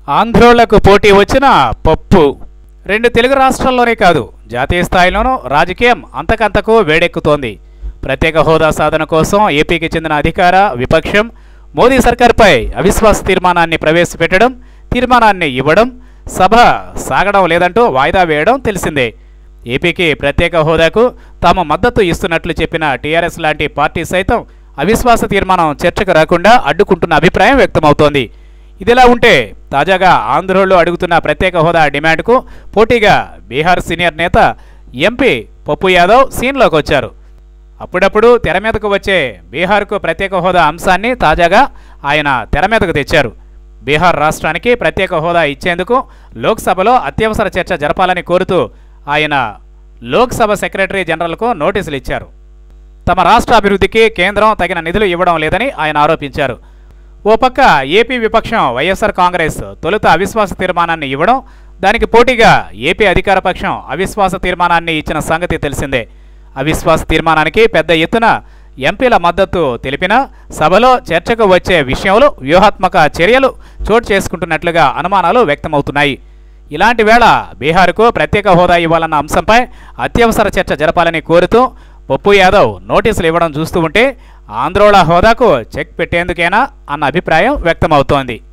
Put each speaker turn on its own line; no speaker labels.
ఆంధ్రోళ్లకు పోటీ వచ్చిన పప్పు రెండు తెలుగు రాష్ట్రాల్లోనే కాదు జాతీయ స్థాయిలోనూ రాజకీయం అంతకంతకు వేడెక్కుతోంది ప్రత్యేక హోదా సాధన కోసం ఏపీకి చెందిన అధికార విపక్షం మోదీ సర్కార్పై అవిశ్వాస తీర్మానాన్ని ప్రవేశపెట్టడం తీర్మానాన్ని ఇవ్వడం సభ సాగడం లేదంటూ వాయిదా వేయడం తెలిసిందే ఏపీకి ప్రత్యేక హోదాకు తాము మద్దతు ఇస్తున్నట్లు చెప్పిన టీఆర్ఎస్ లాంటి పార్టీ సైతం అవిశ్వాస తీర్మానం చర్చకు రాకుండా అడ్డుకుంటున్న అభిప్రాయం వ్యక్తమవుతోంది ఇదిలా ఉంటే తాజాగా ఆంధ్రోళ్లు అడుగుతున్న ప్రత్యేక హోదా డిమాండ్కు పోటీగా బీహార్ సీనియర్ నేత ఎంపీ పప్పు యాదవ్ సీన్లోకి వచ్చారు అప్పుడప్పుడు తెర మీదకు వచ్చే బీహార్కు ప్రత్యేక హోదా అంశాన్ని తాజాగా ఆయన తెర మీదకు తెచ్చారు బీహార్ రాష్ట్రానికి ప్రత్యేక హోదా ఇచ్చేందుకు లోక్సభలో అత్యవసర చర్చ జరపాలని కోరుతూ ఆయన లోక్సభ సెక్రటరీ జనరల్కు నోటీసులు ఇచ్చారు తమ రాష్ట్ర అభివృద్ధికి కేంద్రం తగిన నిధులు ఇవ్వడం లేదని ఆయన ఆరోపించారు ఓ పక్క ఏపీ విపక్షం వైఎస్ఆర్ కాంగ్రెస్ తొలుత అవిశ్వాస తీర్మానాన్ని ఇవ్వడం దానికి పోటీగా ఏపీ అధికార పక్షం అవిశ్వాస తీర్మానాన్ని ఇచ్చిన సంగతి తెలిసిందే అవిశ్వాస తీర్మానానికి పెద్ద ఎత్తున ఎంపీల మద్దతు తెలిపినా సభలో చర్చకు వచ్చే విషయంలో వ్యూహాత్మక చర్యలు చోటు చేసుకుంటున్నట్లుగా అనుమానాలు వ్యక్తమవుతున్నాయి ఇలాంటి వేళ బీహార్కు ప్రత్యేక హోదా ఇవ్వాలన్న అంశంపై అత్యవసర చర్చ జరపాలని కోరుతూ పప్పు యాదవ్ నోటీసులు ఇవ్వడం చూస్తూ ఉంటే ఆంధ్రోళ హోదాకు చెక్ పెట్టేందుకేనా అన్న అభిప్రాయం వ్యక్తమవుతోంది